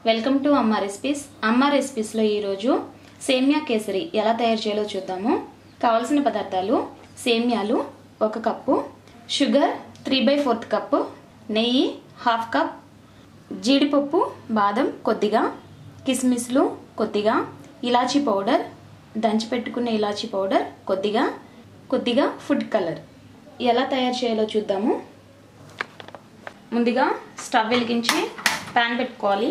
welcome to అమ్మ recipes అమ్మ రెసిపీస్లో ఈరోజు సేమియా కేసరి ఎలా తయారు చేయాలో చూద్దాము కావాల్సిన పదార్థాలు సేమియాలు ఒక cup sugar three by fourth cup నెయ్యి హాఫ్ కప్ జీడిపప్పు బాదం కొద్దిగా కిస్మిస్లు కొద్దిగా ఇలాచీ పౌడర్ దంచి పెట్టుకున్న ఇలాచీ పౌడర్ కొద్దిగా కొద్దిగా ఫుడ్ కలర్ ఎలా తయారు చేయాలో చూద్దాము ముందుగా స్టవ్ వెలిగించి ప్యాన్ పెట్టుకోవాలి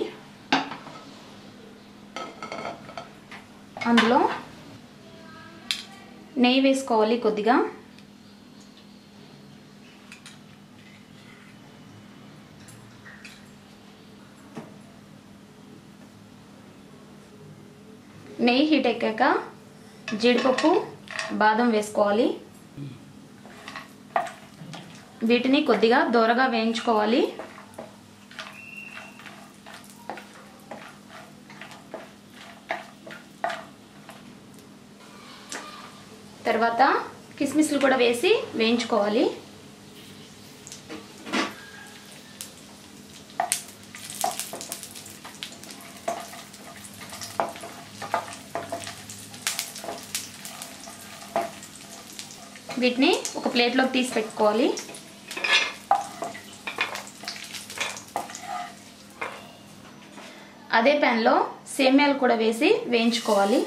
అందులో నెయ్యి వేసుకోవాలి కొద్దిగా నెయ్యి హీట్ ఎక్కాక జీడిపప్పు బాదం వేసుకోవాలి వీటిని కొద్దిగా దూరగా వేయించుకోవాలి తర్వాత కిస్మిస్లు కూడా వేసి వేయించుకోవాలి వీటిని ఒక ప్లేట్లోకి తీసి పెట్టుకోవాలి అదే ప్యాన్లో సేమ్యాలు కూడా వేసి వేయించుకోవాలి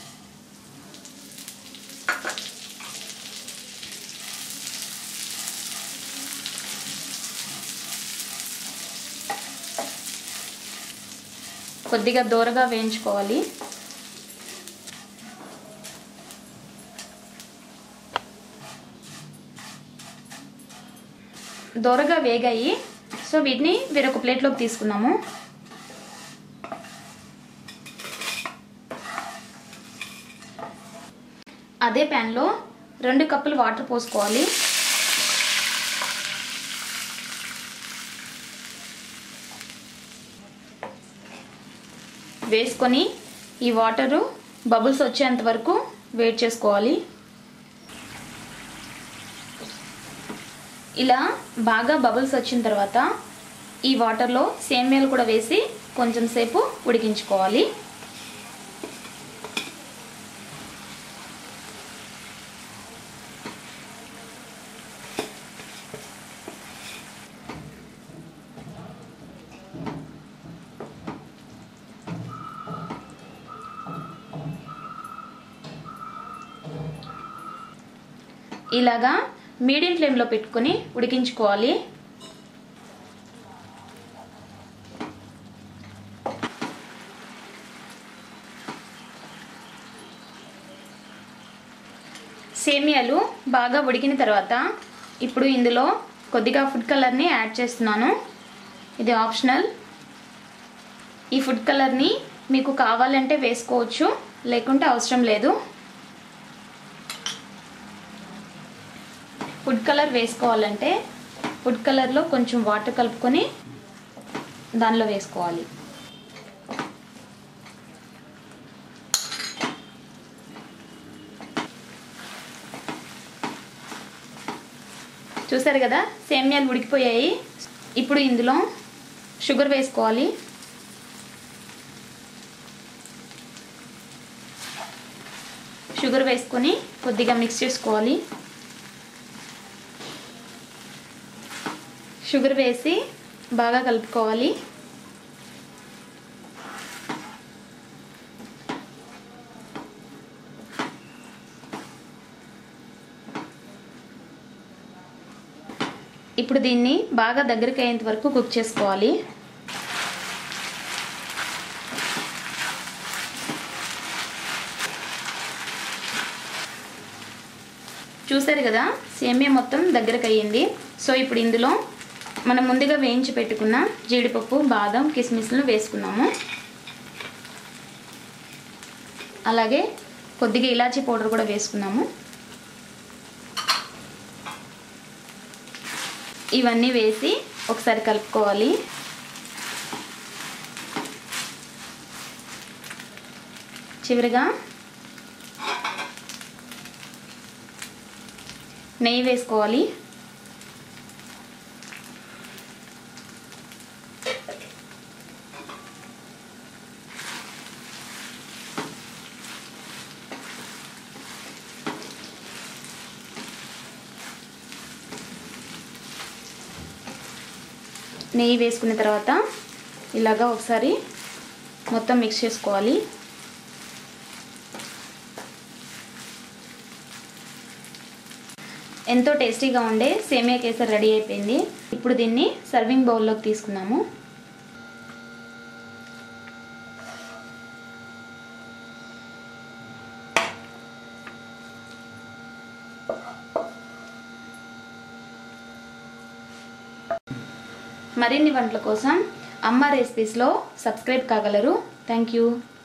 కొద్దిగా దూరగా వేయించుకోవాలి దూరగా వేగాయి సో వీటిని వేరొక ప్లేట్లోకి తీసుకున్నాము అదే ప్యాన్లో రెండు కప్పులు వాటర్ పోసుకోవాలి వేసుకొని ఈ వాటరు బబుల్స్ వచ్చేంత వరకు వెయిట్ చేసుకోవాలి ఇలా బాగా బబుల్స్ వచ్చిన తర్వాత ఈ వాటర్లో సేమ్యాలు కూడా వేసి కొంచెం సేపు ఉడికించుకోవాలి ఇలాగా మీడియం ఫ్లేమ్లో పెట్టుకొని ఉడికించుకోవాలి సేమియాలు బాగా ఉడికిన తర్వాత ఇప్పుడు ఇందులో కొద్దిగా ఫుడ్ కలర్ని యాడ్ చేస్తున్నాను ఇది ఆప్షనల్ ఈ ఫుడ్ కలర్ని మీకు కావాలంటే వేసుకోవచ్చు లేకుంటే అవసరం లేదు ఫుడ్ కలర్ వేసుకోవాలంటే ఫుడ్ కలర్లో కొంచెం వాటర్ కలుపుకొని దానిలో వేసుకోవాలి చూసారు కదా సేమ్యాలు ఉడికిపోయాయి ఇప్పుడు ఇందులో షుగర్ వేసుకోవాలి షుగర్ వేసుకొని కొద్దిగా మిక్స్ చేసుకోవాలి షుగర్ వేసి బాగా కలుపుకోవాలి ఇప్పుడు దీన్ని బాగా దగ్గరికి అయ్యేంత వరకు కుక్ చేసుకోవాలి చూసారు కదా సేమియా మొత్తం దగ్గరకు అయ్యింది సో ఇప్పుడు ఇందులో మనం ముందుగా వేయించి పెట్టుకున్న జీడిపప్పు బాదం కిస్మిస్లను వేసుకున్నాము అలాగే కొద్దిగా ఇలాచీ పౌడర్ కూడా వేసుకున్నాము ఇవన్నీ వేసి ఒకసారి కలుపుకోవాలి చివరిగా నెయ్యి వేసుకోవాలి నెయ్యి వేసుకున్న తర్వాత ఇలాగా ఒకసారి మొత్తం మిక్స్ చేసుకోవాలి ఎంతో టేస్టీగా ఉండే సేమియా కేసర్ రెడీ అయిపోయింది ఇప్పుడు దీన్ని సర్వింగ్ బౌల్లోకి తీసుకుందాము మరిన్ని వంటల కోసం అమ్మ రెసిపీస్లో సబ్స్క్రైబ్ కాగలరు థ్యాంక్ యూ